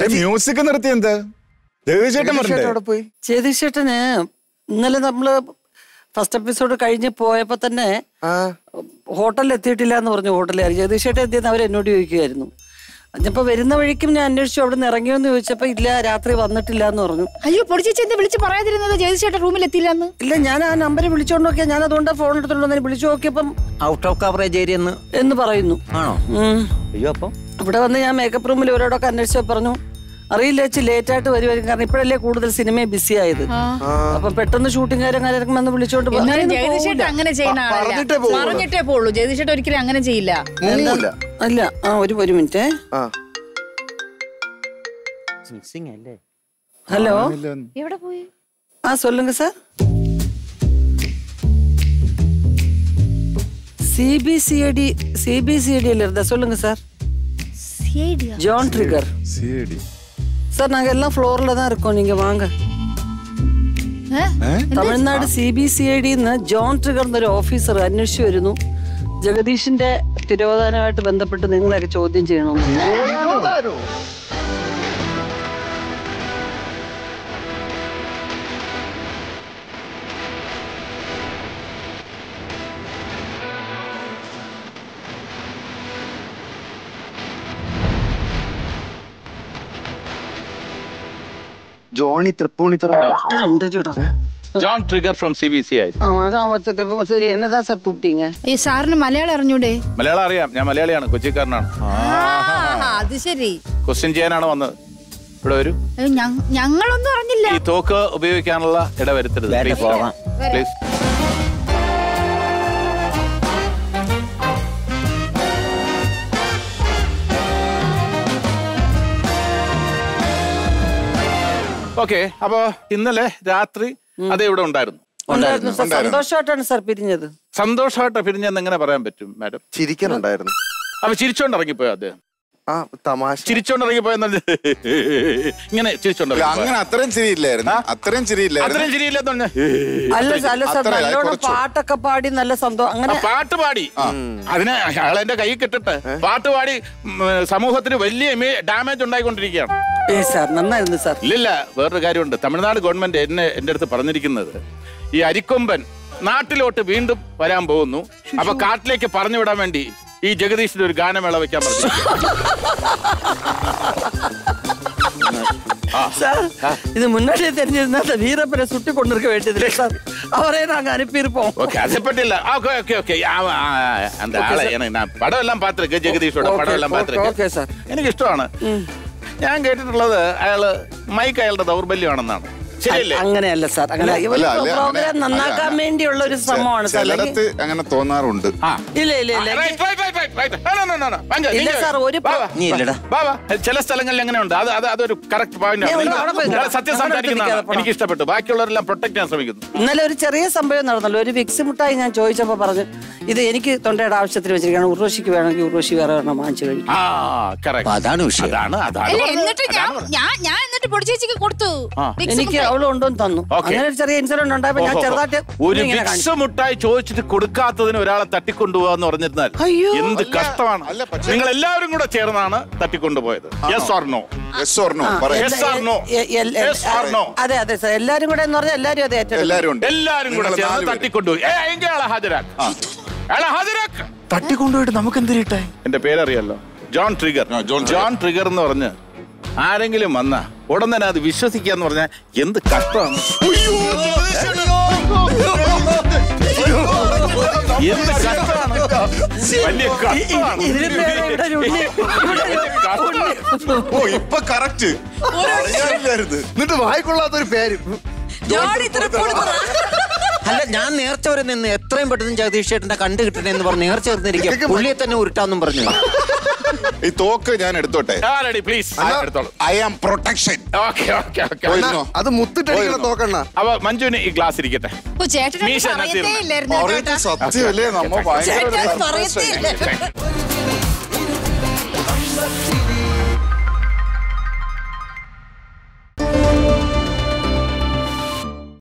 Music നിർത്തി എന്താ ദേവിചേട്ടൻ പറഞ്ഞേ അവിടെ പോയി ചേതീഷേട്ടന് ഇന്നലെ നമ്മള് ഫസ്റ്റ് എപ്പിസോഡ് കഴിഞ്ഞ് പോയപ്പോ തന്നെ ആ ഹോട്ടലിൽ എത്തിയിട്ടില്ല എന്ന് പറഞ്ഞു ഹോട്ടലുകാർ ജഗദീഷേട്ടൻ എത്തിയെന്ന് അവർ എന്നോട് ചോദിക്കുമായിരുന്നു അപ്പൊ വരുന്ന വഴിക്കും ഞാൻ അന്വേഷിച്ചു അവിടെ നിന്ന് ഇറങ്ങിയോന്ന് ചോദിച്ചപ്പോ ഇല്ല രാത്രി വന്നിട്ടില്ല എന്ന് പറഞ്ഞു അയ്യോ പൊടി ചേച്ചി എന്താ വിളിച്ച് പറയാതിരുന്നത് ജയതിഷേട്ട റൂമിൽ എത്തിയില്ലെന്ന് ഇല്ല ഞാൻ ആ നമ്പർ വിളിച്ചോണ്ട് നോക്കിയാ ഞാൻ അതുകൊണ്ട് ഫോൺ എടുത്തോണ്ട് വന്നതിന് വിളിച്ചു നോക്കിയപ്പം ഔട്ട് ഓഫ് കവറേജ് ഏരിയ എന്ന് എന്ന് പറയുന്നു ആണോ ഉം. അയ്യോ അപ്പം ഇവിടെ വന്ന് ഞാൻ മേക്കപ്പ് റൂമിൽ ഇവരോടൊക്കെ അന്വേഷിച്ചപ്പോ പറഞ്ഞു അറിയില്ല വെച്ച് ലേറ്റ് ആയിട്ട് വരുമായിരിക്കും കാരണം ഇപ്പോഴല്ലേ കൂടുതൽ സിനിമയെ ബിസി ആയത് അപ്പൊ പെട്ടെന്ന് ഷൂട്ടിംഗുകാരും കാര്യങ്ങളും വന്ന് വിളിച്ചോണ്ട് പോ- എന്നാലും അങ്ങനെയൊന്നും ജഗദീഷേട്ട പോവില്ല. അങ്ങനെ ചെയ്യുന്ന പ- പറഞ്ഞിട്ടേ പോവുള്ളൂ. പറഞ്ഞിട്ടേ പോളൂ ജഗദീഷേട്ട ഒരിക്കലും അങ്ങനെ ചെയ്യില്ല മുങ്ങൂല അല്ല ആ ഒരു ഒരു മിനിറ്റ് ആ മിസ്സിംഗ് അല്ലേ ഹലോ എവിടെ പോയി ആ சொல்லுங்க சார் சிபிசிஐடி சிபிசிஐடியில் இருந்தா சொல்லுங்க சார் സിഐഡിയാ ஜான் ட்ரிகர் സിഐഡി சார் நாங்க எல்லாம் ஃப்ளோர்ல தான் இருக்கோம் நீங்க வாங்க Tamil Nadu C B C I ഡിന്ന് ജോൺ ട്രിഗർ എന്നൊരു ഓഫീസർ അന്വേഷിച്ചു വരുന്നു ജഗദീഷിന്റെ തിരോധാനമായിട്ട് ബന്ധപ്പെട്ട് നിങ്ങളൊക്കെ ചോദ്യം ചെയ്യണമെന്ന് ജോണി തൃപ്പൂണിത്തറ ഉണ്ട് ചേട്ടാ John Trigger from C B C ആയി ആ, അതാ മൊത്തത്തിൽ ഇപ്പൊ ശരി എന്നതാ സാർ കൂപ്പിട്ടീங்க ഈ സാറിന് മലയാളം അറിഞ്ഞൂടെ മലയാളം അറിയാം ഞാൻ മലയാളിയാണ് കൊച്ചിക്കാരനാണ് ആ, അത് ശരി ക്വസ്റ്റ്യൻ ചെയ്യാനാണ് വന്നത് ഇവിടെ വരൂ അയ്യോ, ഞ- ഞങ്ങളൊന്നും അറിഞ്ഞില്ല ഈ തോക്ക് ഉപയോഗിക്കാനുള്ള ഇടവരുത്തരുത് വേണ്ട, പ്ലീസ് പോവാം. പ്ലീസ് ഓക്കെ അപ്പോ ഇന്നലെ രാത്രി അതേ ഇവിടെ ഉണ്ടായിരുന്നു ഉണ്ടായിരുന്നു സാർ സന്തോഷമായിട്ടാണ് സാർ പിരിഞ്ഞത് സന്തോഷമായിട്ട് പിരിഞ്ഞെന്ന് എങ്ങനെ പറയാൻ പറ്റും മാഡം ചിരിക്കാനുണ്ടായിരുന്നു അപ്പൊ ചിരിച്ചോണ്ട് ഇറങ്ങിപ്പോയോ അദ്ദേഹം ആ തമാശ ചിരിച്ചോണ്ട് ഇറങ്ങിപ്പോയെന്നല്ല ഇങ്ങനെ ചിരിച്ചോണ്ട് അല്ല ഇറങ്ങിപ്പോയോ? അങ്ങനെ അത്രയും ചിരിയില്ലായിരുന്നു അത്രയും ചിരിയില്ലായിരുന്നു അത്രയും ചിരിയില്ലെന്ന് പറഞ്ഞ അല്ല സാർ, അല്ല സാർ അത്ര, അത് നല്ലോണം കുറച്ചു. പാട്ടൊക്കെ പാടി നല്ല സന്തോഷം അങ്ങനെ പാട്ട് പാടി അതിന് അയാൾ എന്റെ കൈ കിട്ടട്ടെ പാട്ട് പാടി ഉം, സമൂഹത്തിന് വലിയ ഡാമേജ് ഉണ്ടായിക്കൊണ്ടിരിക്കുകയാണ് ഏ സാർ നന്നായിരുന്നു സാർ ഇല്ലില്ല വേറൊരു കാര്യമുണ്ട് തമിഴ്നാട് ഗവൺമെന്റ് എന്നെ എന്റെ അടുത്ത് പറഞ്ഞിരിക്കുന്നത് ഈ അരിക്കൊമ്പൻ നാട്ടിലോട്ട് വീണ്ടും വരാൻ പോകുന്നു അപ്പൊ കാട്ടിലേക്ക് പറഞ്ഞു വിടാൻ വേണ്ടി ഈ ജഗദീഷിന് ഒരു ഗാനമേള വെക്കാൻ പറഞ്ഞു சார் இது முன்னாடியே தெரிஞ்சிருந்தா அந்த வீரப்பனை சுட்டி கொண்டிருக்க வேண்டியதில்லை சார் அவரே நாங்க அனுப்பியிருப்போம் ஓகே அதை பற்றி இல்ல ஓகே ஓகே ஓகே அந்த ஆளை எனக்கு நான் படம் எல்லாம் பார்த்திருக்கேன் ஜெகதீஷோட പടം എല്ലാം ഓക്കെ பார்த்திருக்கேன் സാർ എനിക്ക് ഇഷ്ടമാണ് ഞാൻ കേട്ടിട്ടുള്ളത് അയാള് മൈക്ക് അയാളുടെ ദൗർബല്യമാണെന്നാണ് ശരിയല്ലേ അങ്ങനെയല്ല സാർ അങ്ങനെ അല്ല, ഇവര് അല്ല, പ്രോഗ്രാം അങ്ങനെ- നന്നാക്കാൻ അല്ല, വേണ്ടിയുള്ള ഒരു ശ്രമമാണ് സാർ അല്ലെങ്കിൽ- ചിലടത്ത് അങ്ങനെ തോന്നാറുണ്ട് ആ ഇല്ല ഇല്ല ഇല്ല Right, right, right, right, right. No, no, no, no, no. വാങ്ക, ഇല്ല നീങ്ങ. സാർ, ഒരു വാ, പ്ര- വാ. നീ ഇല്ലടാ. വാ, വാ. ചില സ്ഥലങ്ങളിൽ എങ്ങനെയുണ്ട് അത് അത് അതൊരു കറക്റ്റ് പോയിന്റ് നീ ഒന്ന് അവിടെ പോയി നിൽക്കണം. സത്യം അവിടെ സംസാരിക്കുന്നതാണ് നിൽക്കാതെ എനിക്ക് ഇഷ്ടപ്പെട്ടു ബാക്കിയുള്ളവരെല്ലാം പ്രൊട്ടക്ട് ചെയ്യാൻ ശ്രമിക്കുന്നു ഇന്നലെ ഒരു ചെറിയ സംഭവം നടന്നല്ലോ ഒരു വിക്സ് മുട്ടായി ഞാൻ ചോദിച്ചപ്പോ പറഞ്ഞു ഇത് എനിക്ക് തൊണ്ടയുടെ ആവശ്യത്തിന് വെച്ചിരിക്കുകയാണ് ഉർവശിക്ക് വേണമെങ്കിൽ ഉർവശി വേറെ വേണം വാങ്ങിച്ചു കഴിഞ്ഞു ആ correct. അപ്പൊ അതാണ് വിഷയം. അതാണ് അതാണ് അല്ല പറഞ്ഞത്. എന്നിട്ട് ഞാൻ അതാണ് പറഞ്ഞത്. ഞാൻ ഞാൻ എന്നിട്ട് പൊടി ചേച്ചിക്ക് കൊടുത്തു ആ. Vicks എനിക്ക് മുട്ടായി. അവള് കൊണ്ടുവന്ന് തന്നു Okay. അങ്ങനെ ഒരു ചെറിയ ഇൻസിഡന്റ് ഉണ്ടായപ്പോ ഞാൻ ഓഹോ. ചെറുതായിട്ട് ഒരു ഇങ്ങനെ വിക്സ് കാണിച്ചു. മുട്ടായി ചോദിച്ചിട്ട് കൊടുക്കാത്തതിന് ഒരാളെ തട്ടിക്കൊണ്ടുപോകാന്ന് പറഞ്ഞിരുന്നാൽ അയ്യോ. എന്ത് കഷ്ടമാണ് അല്ല, പക്ഷേ- നിങ്ങൾ എല്ലാവരും കൂടെ ചേർന്നാണ് തട്ടിക്കൊണ്ടുപോയത് yes or no yes or no ആ, പറയാം Yes or no? എ- എ- എ- Yes or no? അതെ അതെ സാർ എല്ലാരും കൂടെ എന്ന് പറഞ്ഞാൽ എല്ലാരും അത് ഏറ്റെടുക്കും എല്ലാരും ഉണ്ട് എല്ലാരും കൂടെ നിങ്ങൾ ചേർന്ന് നാലുപേര്. തട്ടിക്കൊണ്ടുപോയി ഏ എങ്കിൽ ആളെ ഹാജരാക്ക് അയാളെ ഹാജരാക്ക് തട്ടിക്കൊണ്ടുപോയിട്ട് നമുക്ക് എന്തിരിട്ടെ എന്റെ പേരറിയാലോ ജോൺ ട്രിഗർ ആ, ജോൺ ട്രിഗർ. ജോൺ ട്രിഗർ എന്ന് പറഞ്ഞ് ആരെങ്കിലും വന്ന ഉടൻ തന്നെ അത് വിശ്വസിക്കാന്ന് പറഞ്ഞാൽ എന്ത് കഷ്ടമാണ് എന്ത് കഷ്ടമാണ് വലിയ കഷ്ടമാണ് ഇതിന് പേര് ഇവിടെ ഒരു ഉണ്ണി- ഇവിടെ ഒരു വലിയ കഷ്ടമാണ്. ഓ ഇപ്പൊ കറക്റ്റ് എന്നിട്ട് വായിക്കൊള്ളാത്തൊരു പേര് ജോണി തൃപ്പൂണിത്തുറ. അല്ല ഞാൻ നേർച്ച വരെ നിന്ന് എത്രയും പെട്ടെന്ന് ജഗദീഷ് ചേട്ടന്റെ കണ്ടു കിട്ടണേ എന്ന് പറഞ്ഞ് നേർച്ച വരുന്നിരിക്കുക പുള്ളിയെ തന്നെ ഉരുട്ടാന്നും പറഞ്ഞു ഈ തോക്ക് ഞാൻ എടുത്തോട്ടെ ആ റെഡി പ്ലീസ് എടുത്തോളൂ I am protection okay okay okay പോയിരുന്നോ? അത് മുത്തിട്ടടിക്കണം പോയിരുന്നോ? നോക്കണ്ണ അപ്പൊ മഞ്ജുവിന് ഈ ഗ്ലാസ് ഇരിക്കട്ടെ ഓ, ചേട്ടനത് മീശ പറയത്തേ നസീറിന്. ഇല്ലായിരുന്നു പറയുന്നത് കേട്ടോ. സത്യമല്ലേ നമ്മ ഭയങ്കര ചേട്ടൻ ഒരു പറയത്തേ surprise ആയി. ഇല്ല.